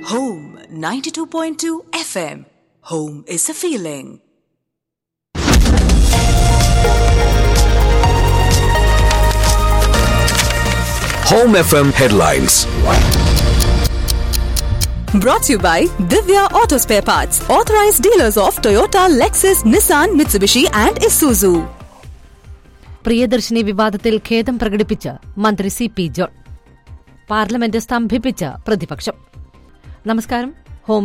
Home 92.2 FM. Home is a feeling. Home FM headlines. Brought to you by Divya Auto Spare Parts, authorized dealers of Toyota, Lexus, Nissan, Mitsubishi, and Isuzu. Priyadarshini വിവാദത്തിൽ ഖേദം പ്രകടിപ്പിച്ച് മന്ത്രി C P John parliament സ്തംഭിപ്പിച്ച് പ്രതിപക്ഷം നമസ്കാരം home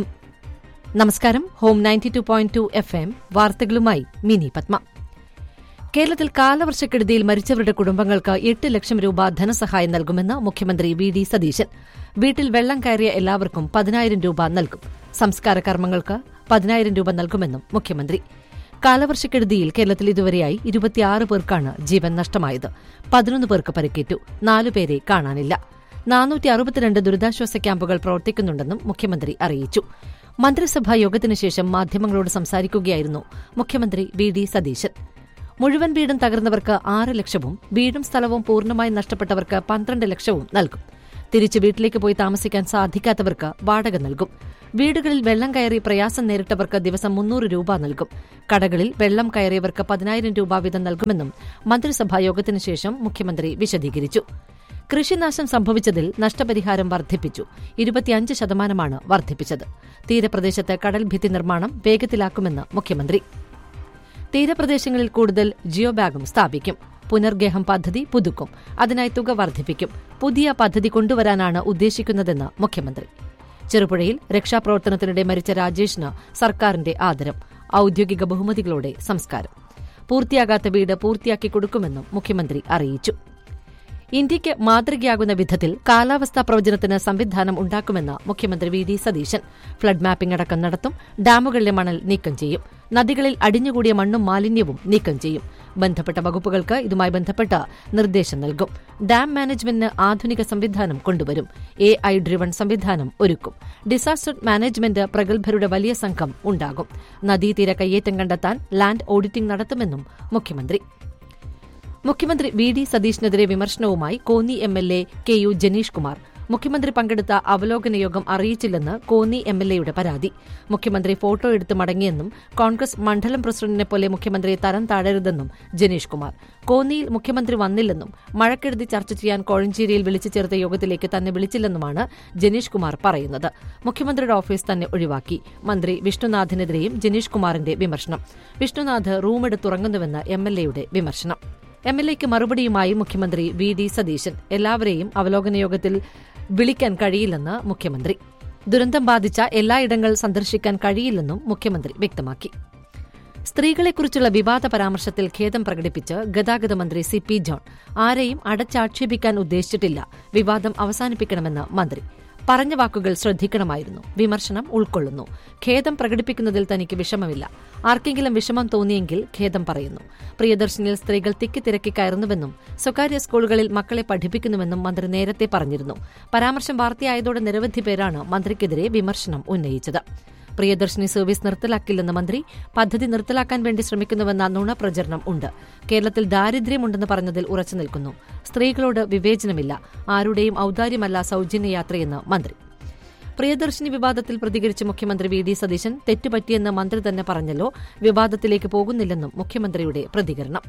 നമസ്കാരം home ninety two point two F M വാർത്തകളുമായി മിനി പത്മ കേരളത്തിൽ കാലവർഷക്കെടുതിയിൽ മരിച്ചവരുടെ കുടുംബങ്ങൾക്ക് എട്ട് ലക്ഷം രൂപ ധനസഹായം നൽകുമെന്ന് മുഖ്യമന്ത്രി വി ഡി സതീശൻ വീട്ടിൽ വെള്ളം കയറിയ എല്ലാവർക്കും പതിനായിരം രൂപ നൽകും സംസ്കാര കർമ്മങ്ങൾക്ക് പതിനായിരം രൂപ നൽകുമെന്നും മുഖ്യമന്ത്രി കാലവർഷക്കെടുതിയിൽ കേരളത്തിൽ ഇതുവരെയായി ഇരുപത്തിയാറ് പേർക്കാണ് ജീവൻ നഷ്ടമായത് പതിനൊന്ന് പേർക്ക് പരിക്കേറ്റു നാലുപേരെ കാണാനില്ല നാനൂറ്റി അറുപത്തിരണ്ട് ദുരിതാശ്വാസ ക്യാമ്പുകൾ പ്രവർത്തിക്കുന്നുണ്ടെന്നും മുഖ്യമന്ത്രി അറിയിച്ചു മന്ത്രിസഭാ യോഗത്തിനു ശേഷം മാധ്യമങ്ങളോട് സംസാരിക്കുകയായിരുന്നു മുഖ്യമന്ത്രി വി ഡി സതീശൻ മുഴുവൻ വീടും തകർന്നവർക്ക് ആറ് ലക്ഷവും വീടും സ്ഥലവും പൂർണ്ണമായി നഷ്ടപ്പെട്ടവർക്ക് പന്ത്രണ്ട് ലക്ഷവും നൽകും തിരിച്ച് വീട്ടിലേക്ക് പോയി താമസിക്കാൻ സാധിക്കാത്തവർക്ക് വാടക നൽകും വീടുകളിൽ വെള്ളം കയറി പ്രയാസം നേരിട്ടവർക്ക് ദിവസം മുന്നൂറ് രൂപ നൽകും കടകളിൽ വെള്ളം കയറിയവർക്ക് പതിനായിരം രൂപ വീതം നൽകുമെന്നും മന്ത്രിസഭാ യോഗത്തിനു ശേഷം മുഖ്യമന്ത്രി വിശദീകരിച്ചു കൃഷിനാശം സംഭവിച്ചതിൽ നഷ്ടപരിഹാരം വർദ്ധിപ്പിച്ചു ഇരുപത്തിയഞ്ച് ശതമാനമാണ് വർദ്ധിപ്പിച്ചത് തീരപ്രദേശത്ത് കടൽ ഭിത്തി നിർമ്മാണം വേഗത്തിലാക്കുമെന്ന് മുഖ്യമന്ത്രി തീരപ്രദേശങ്ങളിൽ കൂടുതൽ ജിയോ ബാഗും സ്ഥാപിക്കും പുനർഗേഹം പദ്ധതി പുതുക്കും അതിനായി തുക വർദ്ധിപ്പിക്കും പുതിയ പദ്ധതി കൊണ്ടുവരാനാണ് ഉദ്ദേശിക്കുന്നതെന്ന് മുഖ്യമന്ത്രി ചെറുപുഴയിൽ രക്ഷാപ്രവർത്തനത്തിനിടെ മരിച്ച രാജേഷിന് സർക്കാരിന്റെ ആദരം ഔദ്യോഗിക ബഹുമതികളോടെ സംസ്കാരം പൂർത്തിയാകാത്ത വീട് പൂർത്തിയാക്കി കൊടുക്കുമെന്നും മുഖ്യമന്ത്രി അറിയിച്ചു ഇന്ത്യയ്ക്ക് മാതൃകയാകുന്ന വിധത്തിൽ കാലാവസ്ഥാ പ്രവചനത്തിന് സംവിധാനം ഉണ്ടാക്കുമെന്ന് മുഖ്യമന്ത്രി V D Satheesan flood mapping അടക്കം നടത്തും ഡാമുകളിലെ മണൽ നീക്കം ചെയ്യും നദികളിൽ അടിഞ്ഞുകൂടിയ മണ്ണും മാലിന്യവും നീക്കം ചെയ്യും ബന്ധപ്പെട്ട വകുപ്പുകൾക്ക് ഇതുമായി ബന്ധപ്പെട്ട നിർദ്ദേശം നൽകും ഡാം മാനേജ്മെന്റിന് ആധുനിക സംവിധാനം കൊണ്ടുവരും എ ഐ ഡ്രിവൺ സംവിധാനം ഒരുക്കും ഡിസാസ്റ്റർ മാനേജ്മെന്റ് പ്രഗത്ഭരുടെ വലിയ സംഘം ഉണ്ടാകും നദീതീര കയ്യേറ്റം കണ്ടെത്താൻ ലാൻഡ് ഓഡിറ്റിംഗ് നടത്തുമെന്നും മുഖ്യമന്ത്രി മുഖ്യമന്ത്രി വി ഡി സതീഷിനെതിരെ വിമർശനവുമായി Konni M L A K U Janeesh Kumar മുഖ്യമന്ത്രി പങ്കെടുത്ത അവലോകന യോഗം അറിയിച്ചില്ലെന്ന് കോന്നി എം എൽ എയുടെ പരാതി മുഖ്യമന്ത്രി ഫോട്ടോ എടുത്ത് മടങ്ങിയെന്നും കോൺഗ്രസ് മണ്ഡലം പ്രസിഡന്റിനെ പോലെ മുഖ്യമന്ത്രിയെ തരം താഴരുതെന്നും ജനീഷ് കുമാർ കോന്നിയിൽ മുഖ്യമന്ത്രി വന്നില്ലെന്നും മഴക്കെടുതി ചർച്ച ചെയ്യാൻ കോഴഞ്ചേരിയിൽ വിളിച്ചു ചേർത്ത യോഗത്തിലേക്ക് തന്നെ വിളിച്ചില്ലെന്നുമാണ് ജനീഷ് കുമാർ പറയുന്നത് മുഖ്യമന്ത്രിയുടെ ഓഫീസ് തന്നെ ഒഴിവാക്കി മന്ത്രി വിഷ്ണുനാഥിനെതിരെയും ജനീഷ് കുമാറിന്റെ വിമർശനം വിഷ്ണുനാഥ് റൂമെടുത്തുറങ്ങുന്നുവെന്ന് എം എൽ എയുടെ വിമർശനം എം എൽ എക്ക് മറുപടിയുമായി മുഖ്യമന്ത്രി വി ഡി സതീശൻ എല്ലാവരെയും അവലോകന യോഗത്തിൽ വിളിക്കാൻ കഴിയില്ലെന്ന് മുഖ്യമന്ത്രി ദുരന്തം ബാധിച്ച എല്ലായിടങ്ങൾ സന്ദർശിക്കാൻ കഴിയില്ലെന്നും മുഖ്യമന്ത്രി വ്യക്തമാക്കി സ്ത്രീകളെക്കുറിച്ചുള്ള വിവാദ പരാമർശത്തിൽ ഖേദം പ്രകടിപ്പിച്ച് ഗതാഗത മന്ത്രി സി പി ജോൺ ആരെയും അടച്ചാക്ഷേപിക്കാൻ ഉദ്ദേശിച്ചിട്ടില്ല വിവാദം അവസാനിപ്പിക്കണമെന്ന് മന്ത്രി പറഞ്ഞ വാക്കുകൾ ശ്രദ്ധിക്കണമായിരുന്നു വിമർശനം ഉൾക്കൊള്ളുന്നു ഖേദം പ്രകടിപ്പിക്കുന്നതിൽ തനിക്ക് വിഷമമില്ല ആർക്കെങ്കിലും വിഷമം തോന്നിയെങ്കിൽ ഖേദം പറയുന്നു പ്രിയദർശനിൽ സ്ത്രീകൾ തിക്കിത്തിരക്കി കയറുന്നുവെന്നും സ്വകാര്യ സ്കൂളുകളിൽ മക്കളെ പഠിപ്പിക്കുന്നുവെന്നും മന്ത്രി നേരത്തെ പറഞ്ഞിരുന്നു പരാമർശം വാർത്തയായതോടെ നിരവധി പേരാണ് മന്ത്രിക്കെതിരെ വിമർശനം ഉന്നയിച്ചത് പ്രിയദർശിനി സർവീസ് നിർത്തലാക്കില്ലെന്ന് മന്ത്രി പദ്ധതി നിർത്തലാക്കാൻ വേണ്ടി ശ്രമിക്കുന്നുവെന്ന നുണപ്രചരണം ഉണ്ട് കേരളത്തിൽ ദാരിദ്ര്യമുണ്ടെന്ന് പറഞ്ഞതിൽ ഉറച്ചു നിൽക്കുന്നു സ്ത്രീകളോട് വിവേചനമില്ല ആരുടെയും ഔദാര്യമല്ല സൌജന്യ യാത്രയെന്ന് മന്ത്രി പ്രിയദർശിനി വിവാദത്തിൽ പ്രതികരിച്ച മുഖ്യമന്ത്രി വി ഡി സതീശൻ തെറ്റുപറ്റിയെന്ന് മന്ത്രി തന്നെ പറഞ്ഞല്ലോ വിവാദത്തിലേക്ക് പോകുന്നില്ലെന്നും മുഖ്യമന്ത്രിയുടെ പ്രതികരണം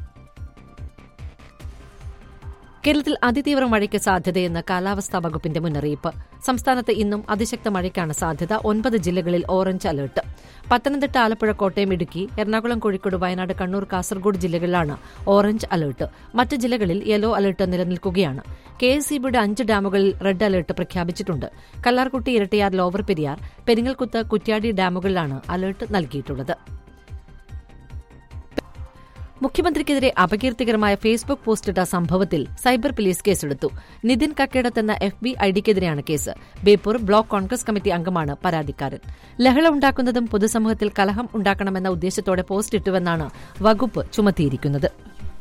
കേരളത്തിൽ അതിതീവ്ര മഴയ്ക്ക് സാധ്യതയെന്ന് കാലാവസ്ഥാ വകുപ്പിന്റെ മുന്നറിയിപ്പ് സംസ്ഥാനത്ത് ഇന്നും അതിശക്ത മഴയ്ക്കാണ് സാധ്യത ഒൻപത് ജില്ലകളിൽ ഓറഞ്ച് അലർട്ട് പത്തനംതിട്ട ആലപ്പുഴ കോട്ടയം ഇടുക്കി എറണാകുളം കോഴിക്കോട് വയനാട് കണ്ണൂർ കാസർഗോഡ് ജില്ലകളിലാണ് ഓറഞ്ച് അലർട്ട് മറ്റ് ജില്ലകളിൽ യെല്ലോ അലർട്ട് നിലനിൽക്കുകയാണ് കെ എസ് ഇബിയുടെ അഞ്ച് ഡാമുകളിൽ റെഡ് അലർട്ട് പ്രഖ്യാപിച്ചിട്ടുണ്ട് കല്ലാർകുട്ടി ഇരട്ടിയാർ ലോവർ പെരിയാർ പെരിങ്ങൽകുത്ത് കുറ്റ്യാടി ഡാമുകളിലാണ് അലർട്ട് നൽകിയിട്ടുള്ളത് മുഖ്യമന്ത്രിക്കെതിരെ അപകീർത്തികരമായ ഫേസ്ബുക്ക് പോസ്റ്റിട്ട സംഭവത്തിൽ സൈബർ പോലീസ് കേസെടുത്തു നിതിൻ കക്കേടത്ത് എന്ന എഫ് ബി ഐഡിക്കെതിരെയാണ് case Beypore block Congress committee അംഗമാണ് പരാതിക്കാരൻ ലഹള ഉണ്ടാക്കുന്നതും പൊതുസമൂഹത്തിൽ കലഹം ഉണ്ടാക്കണമെന്ന ഉദ്ദേശത്തോടെ പോസ്റ്റ് ഇട്ടുവെന്നാണ് വകുപ്പ് ചുമത്തിയിരിക്കുന്നത്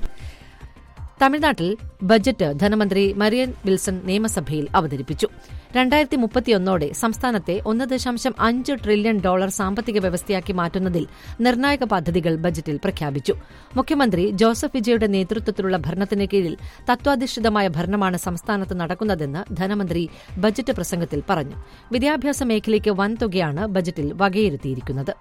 തമിഴ്നാട്ടിൽ ബജറ്റ് ധനമന്ത്രി മരിയൻ വിൽസൺ നിയമസഭയിൽ അവതരിപ്പിച്ചു രണ്ടായിരത്തി മുപ്പത്തിയൊന്നോടെ സംസ്ഥാനത്തെ ഒന്ന് ദശാംശം അഞ്ച് ട്രില്യൺ ഡോളർ സാമ്പത്തിക വ്യവസ്ഥയാക്കി മാറ്റുന്നതിൽ നിർണായക പദ്ധതികൾ ബജറ്റിൽ പ്രഖ്യാപിച്ചു മുഖ്യമന്ത്രി ജോസഫ് വിജയുടെ നേതൃത്വത്തിലുള്ള ഭരണത്തിന് കീഴിൽ തത്വാധിഷ്ഠിതമായ ഭരണമാണ് സംസ്ഥാനത്ത് നടക്കുന്നതെന്ന് ധനമന്ത്രി ബജറ്റ് പ്രസംഗത്തിൽ പറഞ്ഞു വിദ്യാഭ്യാസ മേഖലയ്ക്ക് വൻതുകയാണ് ബജറ്റിൽ വകയിരുത്തിയിരിക്കുന്നത്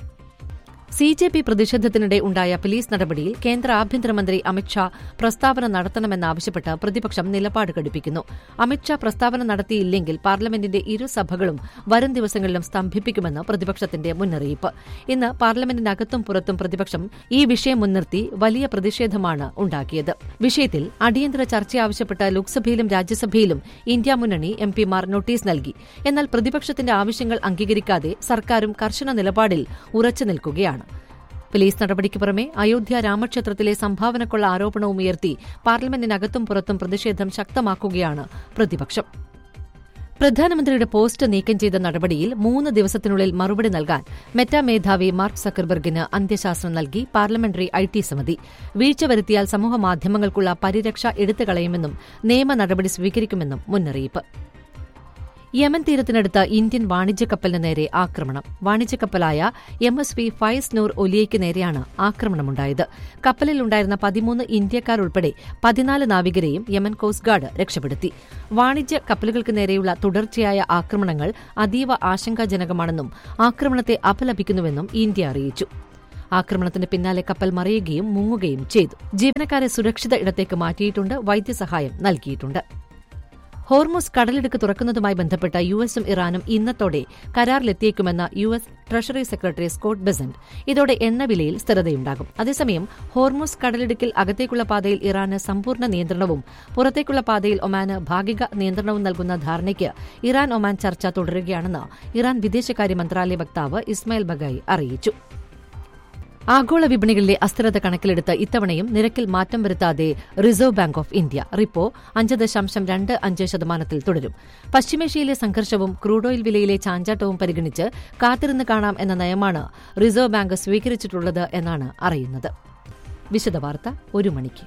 സി ജെ പി പ്രതിഷേധത്തിനിടെ ഉണ്ടായ പോലീസ് നടപടിയിൽ കേന്ദ്ര ആഭ്യന്തരമന്ത്രി അമിത്ഷാ പ്രസ്താവന നടത്തണമെന്നാവശ്യപ്പെട്ട് പ്രതിപക്ഷം നിലപാട് ഘടിപ്പിക്കുന്നു അമിത്ഷാ പ്രസ്താവന നടത്തിയില്ലെങ്കിൽ പാർലമെന്റിന്റെ ഇരുസഭകളും വരും ദിവസങ്ങളിലും സ്തംഭിപ്പിക്കുമെന്ന് പ്രതിപക്ഷത്തിന്റെ മുന്നറിയിപ്പ് ഇന്ന് പാർലമെന്റിനകത്തും പുറത്തും പ്രതിപക്ഷം ഈ വിഷയം മുൻനിർത്തി വലിയ പ്രതിഷേധമാണ് ഉണ്ടാക്കിയത് വിഷയത്തിൽ അടിയന്തര ചർച്ച ആവശ്യപ്പെട്ട് ലോക്സഭയിലും രാജ്യസഭയിലും ഇന്ത്യ മുന്നണി എം പിമാർ നോട്ടീസ് നൽകി എന്നാൽ പ്രതിപക്ഷത്തിന്റെ ആവശ്യങ്ങൾ അംഗീകരിക്കാതെ സർക്കാരും കർശന നിലപാടിൽ ഉറച്ചു നിൽക്കുകയാണ് പോലീസ് നടപടിക്ക് പുറമെ അയോധ്യ രാമക്ഷേത്രത്തിലെ സംഭാവനക്കുള്ള ആരോപണവും ഉയർത്തി പാർലമെന്റിനകത്തും പുറത്തും പ്രതിഷേധം ശക്തമാക്കുകയാണ് പ്രതിപക്ഷം പ്രധാനമന്ത്രിയുടെ പോസ്റ്റ് നീക്കം ചെയ്ത നടപടിയിൽ മൂന്ന് ദിവസത്തിനുള്ളിൽ മറുപടി നൽകാൻ മെറ്റ മേധാവി മാർക്ക് സക്കർബർഗിന് അന്ത്യശാസ്ത്രം നൽകി പാർലമെന്ററി ഐ ടി സമിതി വീഴ്ച വരുത്തിയാൽ സമൂഹമാധ്യമങ്ങൾക്കുള്ള പരിരക്ഷ എടുത്തുകളയുമെന്നും നിയമ നടപടി സ്വീകരിക്കുമെന്നും മുന്നറിയിപ്പ് യമൻ തീരത്തിനടുത്ത് ഇന്ത്യൻ വാണിജ്യ കപ്പലിന് നേരെ ആക്രമണം വാണിജ്യ കപ്പലായ M S V Faiz Noor ഒലിയയ്ക്ക് നേരെയാണ് ആക്രമണമുണ്ടായത് കപ്പലിലുണ്ടായിരുന്ന പതിമൂന്ന് ഇന്ത്യക്കാരുൾപ്പെടെ പതിനാല് നാവികരെയും യമൻ കോസ്റ്റ് ഗാർഡ് രക്ഷപ്പെടുത്തി വാണിജ്യ കപ്പലുകൾക്ക് നേരെയുള്ള തുടർച്ചയായ ആക്രമണങ്ങൾ അതീവ ആശങ്കാജനകമാണെന്നും ആക്രമണത്തെ അപലപിക്കുന്നുവെന്നും ഇന്ത്യ അറിയിച്ചു ആക്രമണത്തിന് പിന്നാലെ കപ്പൽ മറിയുകയും മുങ്ങുകയും ചെയ്തു ജീവനക്കാരെ സുരക്ഷിത ഇടത്തേക്ക് മാറ്റിയിട്ടുണ്ട് വൈദ്യസഹായം നൽകിയിട്ടുണ്ട് ഹോർമുസ് കടലിടുക്ക് തുറക്കുന്നതുമായി ബന്ധപ്പെട്ട യു എസും ഇറാനും ഇന്നത്തോടെ കരാറിലെത്തിയേക്കുമെന്ന U S treasury secretary Scott Bessent ഇതോടെ എണ്ണവിലയിൽ സ്ഥിരതയുണ്ടാകും അതേസമയം ഹോർമുസ് കടലിടുക്കിൽ അകത്തേക്കുള്ള പാതയിൽ ഇറാന് സമ്പൂർണ്ണ നിയന്ത്രണവും പുറത്തേക്കുള്ള പാതയിൽ ഒമാന് ഭാഗിക നിയന്ത്രണവും നൽകുന്ന ധാരണയ്ക്ക് ഇറാൻ ഒമാൻ ചർച്ച തുടരുകയാണെന്ന് ഇറാൻ വിദേശകാര്യ മന്ത്രാലയ വക്താവ് ഇസ്മായിൽ ബഗായി അറിയിച്ചു ആഗോള വിപണികളിലെ അസ്ഥിരത കണക്കിലെടുത്ത് ഇത്തവണയും നിരക്കിൽ മാറ്റം വരുത്താതെ reserve bank of India repo അഞ്ച് ദശാംശം രണ്ട് അഞ്ച് ശതമാനത്തിൽ തുടരും പശ്ചിമേഷ്യയിലെ സംഘർഷവും ക്രൂഡ് ഓയിൽ വിലയിലെ ചാഞ്ചാട്ടവും പരിഗണിച്ച് കാത്തിരുന്ന് കാണാം എന്ന നയമാണ് റിസർവ് ബാങ്ക് സ്വീകരിച്ചിട്ടുള്ളത് എന്നാണ് അറിയുന്നത് വിശദവാർത്ത ഒരു മണിക്ക്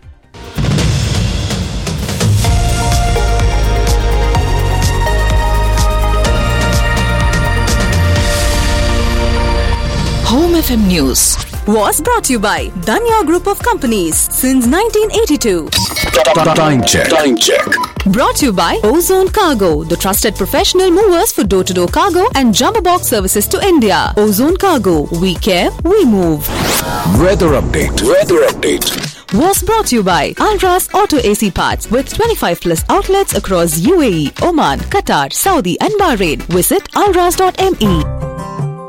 Home FM News was brought to you by Danya Group of Companies since 1982. Time check. Time check. Brought to you by Ozone Cargo, the trusted professional movers for door to door cargo and jumbo box services to India. Ozone Cargo, we care, we move. Weather update. Weather update. Was brought to you by Alras Auto AC Parts with 25 plus outlets across UAE, Oman, Qatar, Saudi, and Bahrain. Visit alras.me.